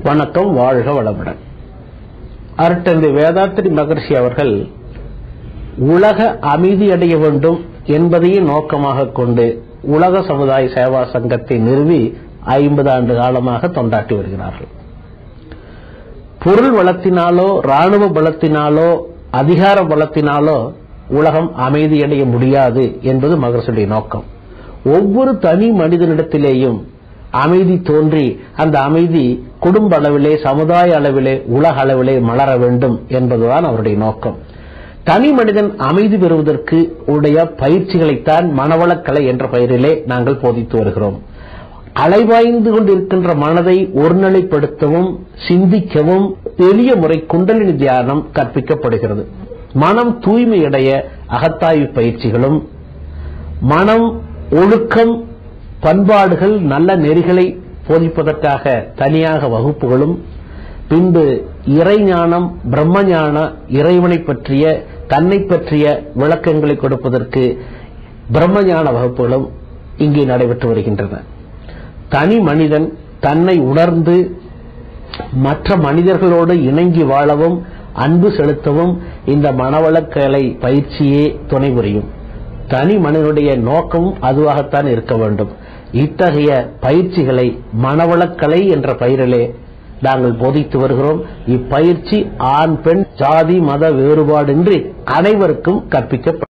வணக்கம் வாழ்க வளமுடன் அருட்டந்தை வேதாத்திரி மகர்ஷி அவர்கள் உலக அமைதியடைய வேண்டும் என்பதையே நோக்கமாக கொண்டு உலக சமுதாய சேவா சங்கத்தை நிறுவி ஐம்பது ஆண்டு காலமாக தொண்டாற்றி வருகிறார்கள் பொருள் வளத்தினாலோ ராணுவ பலத்தினாலோ அதிகார பலத்தினாலோ உலகம் அமைதியடைய முடியாது என்பது மகர்ஷியுடைய நோக்கம் ஒவ்வொரு தனி மனிதனிடத்திலேயும் அமைதி தோன்றி அந்த அமைதி குடும்ப அளவிலே சமுதாய அளவிலே உலக அளவிலே மலர வேண்டும் என்பதுதான் அவருடைய நோக்கம் தனி மனிதன் அமைதி பெறுவதற்கு உடைய பயிற்சிகளைத்தான் மனவளக்கலை என்ற பெயரிலே நாங்கள் போதித்து வருகிறோம் அலைவாய்ந்து கொண்டிருக்கின்ற மனதை ஒருநிலைப்படுத்தவும் சிந்திக்கவும் எளிய முறை குண்டலினி தியானம் கற்பிக்கப்படுகிறது மனம் தூய்மையடைய அகத்தாய்வு பயிற்சிகளும் மனம் ஒழுக்கம் பண்பாடுகள் நல்ல நெறிகளை போதிப்பதற்காக தனியாக வகுப்புகளும் பின்பு இறைஞானம் பிரம்மஞான இறைவனை பற்றிய தன்னை பற்றிய விளக்கங்களை கொடுப்பதற்கு பிரம்மஞான வகுப்புகளும் இங்கே நடைபெற்று வருகின்றன தனி மனிதன் தன்னை உணர்ந்து மற்ற மனிதர்களோடு இணங்கி வாழவும் அன்பு செலுத்தவும் இந்த மனவளக்கலை பயிற்சியே துணை புரியும் தனி மனிதனுடைய நோக்கமும் அதுவாகத்தான் இருக்க வேண்டும் இத்தகைய பயிற்சிகளை மனவளக்கலை என்ற பெயரிலே நாங்கள் போதித்து வருகிறோம் இப்பயிற்சி ஆண் பெண் ஜாதி மத வேறுபாடின்றி அனைவருக்கும் கற்பிக்கப்படும்